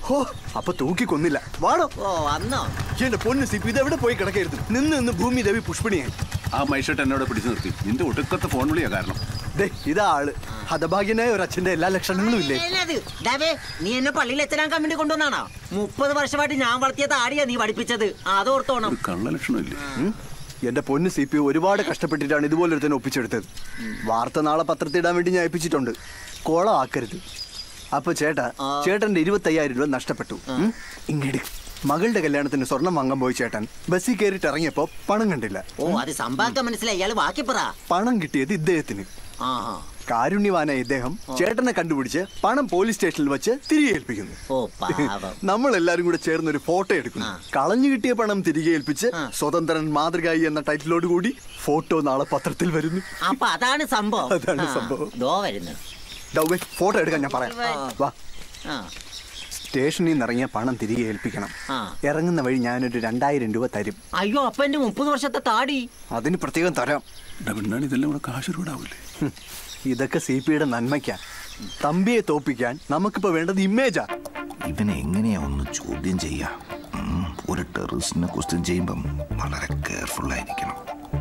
ഹോ അപ്പൊ തൂക്കി കൊന്നില്ല വാടോ ഓ വന്നോ എന്റെ പൊന്ന് സിപ്പി ഇത് എവിടെ പോയി കിടക്കരുത് നിന്ന് നിന്ന് ഭൂമി ദേവി പുഷ്പണിയായി ആ മൈഷട്ട് എന്നോട് പിടിച്ചു നിർത്തി നിന്റെ ഒടുക്കത്തെ ഫോൺ വിളിയാ കാരണം ദേ ഇതാ ആള് ഹതഭാഗ്യനായ ഒരു അച്ഛന്റെ എല്ലാ ലക്ഷണങ്ങളും ഇല്ലേ ഏലത്? ഡാവേ, നീ എന്നെ പള്ളിയിൽ എത്തനാക്കാൻ വേണ്ടി കൊണ്ടുവന്നാണോ മുപ്പത് വർഷമായിട്ട് ഞാൻ വളർത്തിയ താടിയാ നീ പഠിപ്പിച്ചത് അതോർത്തോണം ഒരു കള്ള ലക്ഷണമില്ലേ ഉം? എന്റെ പൊന്ന് സി പി ഒരുപാട് കഷ്ടപ്പെട്ടിട്ടാണ് ഇതുപോലൊരുത്തന്നെ ഒപ്പിച്ചെടുത്തത് വാർത്ത നാളെ പത്രത്തിടാൻ വേണ്ടി ഞാൻ ഏൽപ്പിച്ചിട്ടുണ്ട് കോളം ആക്കരുത് അപ്പൊ ചേട്ടാ ചേട്ടന്റെ ഇരുപത്തയ്യായിരം രൂപ നഷ്ടപ്പെട്ടു ഉം? ഇങ്ങട് മകളുടെ കല്യാണത്തിന് സ്വർണം വാങ്ങാൻ പോയി ചേട്ടൻ ബസ്സിൽ കയറിയിട്ട് ഇറങ്ങിയപ്പോ പണം കണ്ടില്ല ഓ അത് സംഭാക്കം മനസ്സിലായി ഇയാള് ബാക്കി പറ പണം കിട്ടിയത് ഇദ്ദേഹത്തിന് ആ ആ. കാരുണ്യവാനായ ഇദ്ദേഹം ചേട്ടനെ കണ്ടുപിടിച്ച് പണം പോലീസ് സ്റ്റേഷനിൽ വെച്ച് തിരികെ ഏൽപ്പിക്കുന്നു ഓ പാവം നമ്മൾ എല്ലാരും കൂടെ ചേർന്ന് ഒരു ഫോട്ടോ എടുക്കുന്നു കളഞ്ഞു കിട്ടിയ പണം തിരികെ ഏൽപ്പിച്ച് സ്വതന്ത്രൻ മാതൃകായി എന്ന ടൈറ്റിലോട് കൂടി ഫോട്ടോ നാളെ പത്രത്തിൽ വരുന്നു അപ്പൊ അതാണ് സംഭവം അതാണ് ആ, സംഭവം. ദോ വരുന്നു ദൗവേ, ഫോട്ടോ എടുക്കാൻ ഞാൻ പറയാം വാ ആ സ്റ്റേഷനിൽ നിന്ന് ഇറങ്ങിയ പണം തിരികെ ഏൽപ്പിക്കണം ആ. ഇറങ്ങുന്ന വഴി ഞാനൊരു രണ്ടായിരം രൂപ തരും അയ്യോ അപ്പൊ എന്റെ മുപ്പത് വർഷത്തെ താടി അതിന് പ്രത്യേകം തരാം എടാ പെണ്ണാണ് ഇതെല്ലാം കൂടെ കാശ് ഒരുപാടാവില്ലേ ഹും, ഇതൊക്കെ സി പിയുടെ നന്മയ്ക്കാ തമ്പിയെ തോപ്പിക്കാൻ നമുക്കിപ്പോ വേണ്ടത് ഇമേജാ ഇവനെ എങ്ങനെയാ ഒന്ന് ചോദ്യം ചെയ്യാ ഉം, ഒരു ടെററിസ്റ്റിനെ ക്വസ്റ്റ്യൻ ചെയ്യുമ്പം വളരെ കെയർഫുൾ ആയിരിക്കണം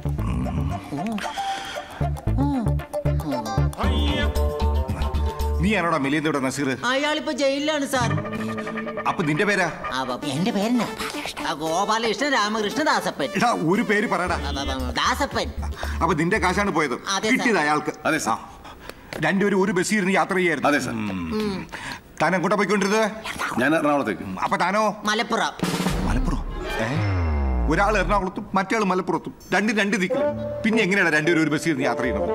നീ ആണോടാ മിലിയന്തോടെ നസീർ അയാളിപ്പോ ജയിലിലാണ് സാർ അപ്പൊ നിന്റെ പേരാ അവ- എന്റെ പേരെന്നാ ആ, ഗോപാലകൃഷ്ണൻ രാമകൃഷ്ണ ദാസപ്പൻ എടാ ഒരു പേര് പറയടാ ആ, ആ, ആ, ദാസപ്പൻ അപ്പൊ നിന്റെ കാശാണ് പോയത് അതെ, കിട്ടിയത് സാർ. അയാൾക്ക് അതെ സാർ രണ്ടുപേരും ഒരു ബസ്സിൽ ഇരുന്ന് യാത്ര ചെയ്യായിരുന്നു അതെ സാർ താൻ എങ്ങോട്ടാ പോയിക്കൊണ്ടിരുന്നത് ഞാൻ എറണാകുളത്തേക്ക് അപ്പൊ താനോ മലപ്പുറം മലപ്പുറം ഏ ഒരാൾ എറണാകുളത്തും മറ്റേ മലപ്പുറത്തും രണ്ട് രണ്ട് ദിക്കിൽ പിന്നെ എങ്ങനെയാണ് രണ്ടുപേരും ഒരു ബസ്സിൽ ഇരുന്ന് യാത്ര ചെയ്യുന്നത്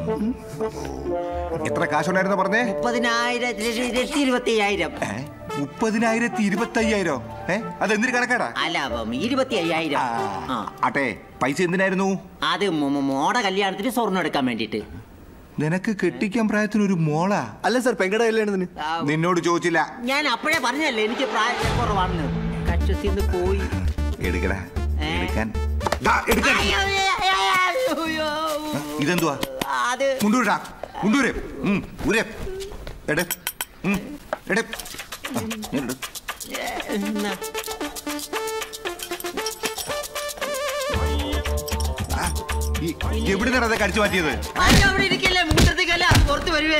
എത്ര കാശുണ്ടായിരുന്നു പറഞ്ഞേ മുപ്പതിനായിരത്തി ഇരുപത്തി അയ്യായിരം ഏ? മുപ്പതിനായിരത്തി ഇരുപത്തി അയ്യായിരോ ഏ അത് എന്തിനു കണക്കാടാ അല്ല അപ്പം ഇരുപത്തി അയ്യായിരം ആ ആട്ടെ പൈസ എന്തിനായിരുന്നു അത് മോ- മോ- മോടെ കല്യാണത്തിന് സ്വർണ്ണം എടുക്കാൻ വേണ്ടിട്ട് നിനക്ക് കെട്ടിക്കാൻ പ്രായത്തിന് ഒരു മോളാ അല്ല സാർ പെങ്കട കല്യാണത്തിന് നിന്നോട് ചോദിച്ചില്ല ഞാൻ അപ്പോഴേ പറഞ്ഞല്ലേ എനിക്ക് പ്രായക്കുറവാണെന്ന് കക്ഷത്തിന്ന് പോയി എടുക്കടാ ഏ? എടുക്കാൻ ദാ, എടുക്കാൻ അയ്യോ, അയ്യോ, അയ്യോ. ഇതെന്തുവാ അത് മുണ്ടൂരാ മുണ്ടൂര് ഉം, ഊര്. എട് ഉം, എട് ആ, ഞാൻ എടു. എന്നാ, ആ, ഈ എവിടുന്നാണ് അതൊക്കെ അടിച്ചു മാറ്റിയത് അയ്യോ, അവിടെ ഇരിക്കല്ലേ മൂത്രത്തിക്കല്ല അത് പുറത്ത് വരുവേ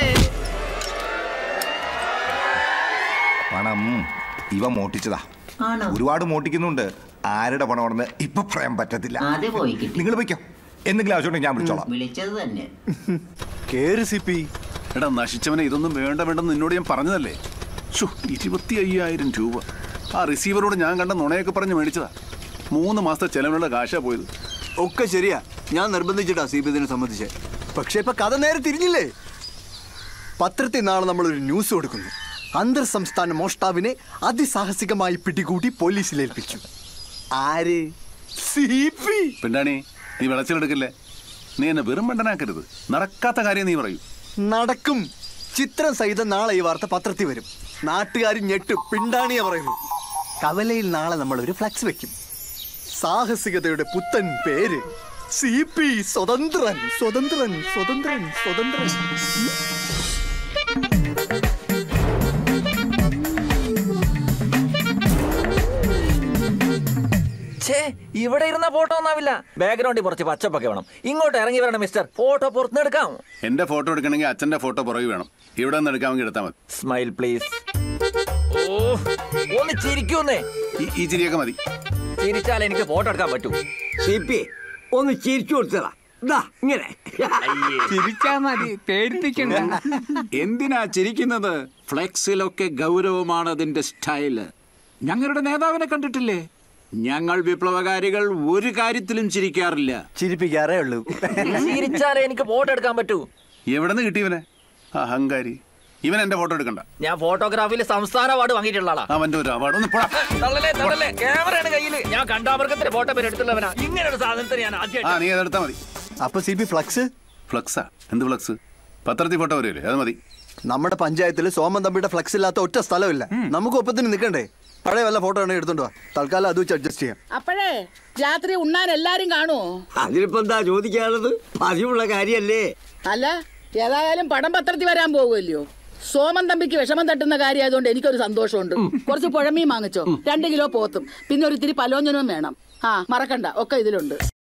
പണം ഇവ മോട്ടിച്ചതാ ആണോ ഒരുപാട് മോട്ടിക്കുന്നുണ്ട് ആരുടെ പണമാണെന്ന് ഇപ്പൊ പറയാൻ പറ്റത്തില്ല അത് പോയി കിട്ടി നിങ്ങൾ വയ്ക്കോ എന്തെങ്കിലും ആവശ്യമുണ്ടെങ്കിൽ ഞാൻ വിളിച്ചോളാം വിളിച്ചത് തന്നെ കേറ് സി പി എടാ നശിച്ചവനെ ഇതൊന്നും വേണ്ട വേണ്ടെന്ന് നിന്നോട് ഞാൻ പറഞ്ഞതല്ലേ ഷോ ഇരുപത്തി അയ്യായിരം രൂപ ആ റിസീവറോട് ഞാൻ കണ്ട നുണയൊക്കെ പറഞ്ഞ് മേടിച്ചതാ മൂന്ന് മാസത്തെ ചെലവിനുള്ള കാശാ പോയത് ഒക്കെ ശരിയാ ഞാൻ നിർബന്ധിച്ചിട്ടാ സി പി ഇതിനെ സംബന്ധിച്ച് പക്ഷെ ഇപ്പൊ കഥ നേരെ തിരിഞ്ഞില്ലേ പത്രത്തിൽ നാളെ നമ്മൾ ഒരു ന്യൂസ് കൊടുക്കുന്നു അന്തർ സംസ്ഥാന മോഷ്ടാവിനെ അതിസാഹസികമായി പിടികൂടി പോലീസിൽ ഏൽപ്പിച്ചു ആര് സി പി പെണ്ണാണി നീ വിളച്ചിലെടുക്കില്ലേ നീ എന്നെ വെറും മണ്ടനാക്കരുത് നടക്കാത്ത കാര്യം നീ പറയൂ നടക്കും ചിത്രം സഹിതം നാളെ ഈ വാർത്ത പത്രത്തിൽ വരും നാട്ടുകാർ ഞെട്ട് പിണ്ടാണിയ പറയുന്നു കവലയിൽ നാളെ നമ്മൾ ഒരു ഫ്ലക്സ് വെക്കും സാഹസികതയുടെ പുത്തൻ പേര് സി പി സ്വതന്ത്രൻ സ്വതന്ത്രൻ സ്വതന്ത്രൻ സ്വതന്ത്രൻ ഛേ ഇവിടെ ഇരുന്ന ഫോട്ടോ ഒന്നാവില്ല ബാക്ക്ഗ്രൗണ്ടിൽ കുറച്ച് പച്ചപ്പൊക്കെ വേണം ഇങ്ങോട്ട് ഇറങ്ങി വരണം മിസ്റ്റർ ഫോട്ടോ പുറത്തുനിന്നെടുക്കാം എന്റെ ഫോട്ടോ എടുക്കണമെങ്കിൽ അച്ഛന്റെ ഫോട്ടോ പുറകെ വേണം ഇവിടെ നിന്ന് എടുക്കാമെങ്കിൽ എടുത്താൽ മതി സ്മൈൽ പ്ലീസ് ഓ ഒന്ന് ചിരിക്കൂന്നേ ഈ- ഈ ചിരിയൊക്കെ മതി ചിരിച്ചാൽ എനിക്ക് ഫോട്ടോ എടുക്കാൻ പറ്റൂ സി പി ഒന്ന് ചിരിച്ചു കൊടുത്തതാ ഇതാ ഇങ്ങനെ ചിരിച്ചാ മതി പേടിപ്പിക്കണ്ട എന്തിനാ ചിരിക്കുന്നത് ഫ്ലെക്സിലൊക്കെ ഗൗരവമാണ് അതിന്റെ സ്റ്റൈല് ഞങ്ങളുടെ നേതാവിനെ കണ്ടിട്ടില്ലേ ഞങ്ങൾ വിപ്ലവകാരികൾ ഒരു കാര്യത്തിലും ചിരിക്കാറില്ല ചിരിപ്പിക്കാറേ ഉള്ളൂ ചിരിച്ചാലേ എനിക്ക് ഫോട്ടോ എടുക്കാൻ പറ്റൂ എവിടെ നിന്ന് കിട്ടിയവനെ അഹങ്കാരി ഇവൻ എന്റെ ഫോട്ടോ എടുക്കണ്ട ഞാൻ ഫോട്ടോഗ്രാഫിയിൽ സംസ്ഥാന അവാർഡ് വാങ്ങിയിട്ടുള്ള ആളാ അവന്റെ ഒരു അവാർഡ് ഒന്ന് പോടാ തള്ളല്ലേ തള്ളല്ലേ ക്യാമറയാണ് കയ്യില് ഞാൻ കണ്ടാമൃഗത്തിന്റെ ഫോട്ടോ പേര് എടുത്തുള്ളവനാ ഇങ്ങനെ ഒരു സാധനത്തിന് ഞാൻ ആ ആദ്യമായിട്ട് നീ അതെടുത്താൽ മതി അപ്പൊ സി പി ഫ്ലക്സ് ഫ്ലക്സാ എന്ത് ഫ്ലക്സ് പത്രത്തിൽ ഫോട്ടോ വരില്ലേ അത് മതി നമ്മുടെ പഞ്ചായത്തിൽ സോമൻ തമ്പിയുടെ ഫ്ലക്സ് ഇല്ലാത്ത ഒറ്റ സ്ഥലമില്ല നമുക്ക് ഒപ്പത്തിന് നിൽക്കണ്ടേ പഴയ വല്ല ഫോട്ടോ ആണെങ്കിൽ എടുത്തോണ്ട് വാ തൽക്കാലം അത് വെച്ച് അഡ്ജസ്റ്റ് ചെയ്യാം അപ്പോഴേ രാത്രി ഉണ്ണാൻ എല്ലാരും കാണുമോ അതിനിപ്പോ എന്താ ചോദിക്കാനുള്ളത് പതിവുള്ള കാര്യല്ലേ അല്ല ഏതായാലും പടം പത്രത്തിൽ വരാൻ പോകുമല്ലയോ സോമൻ തമ്പിക്ക് വിഷമം തട്ടുന്ന കാര്യമായതുകൊണ്ട് എനിക്കൊരു സന്തോഷമുണ്ട് കുറച്ച് പുഴമീൻ വാങ്ങിച്ചോ രണ്ട് കിലോ പോത്തും പിന്നെ ഒരു ഇത്തിരി പലോഞ്ഞനും വേണം ആ മറക്കണ്ട ഒക്കെ ഇതിലുണ്ട്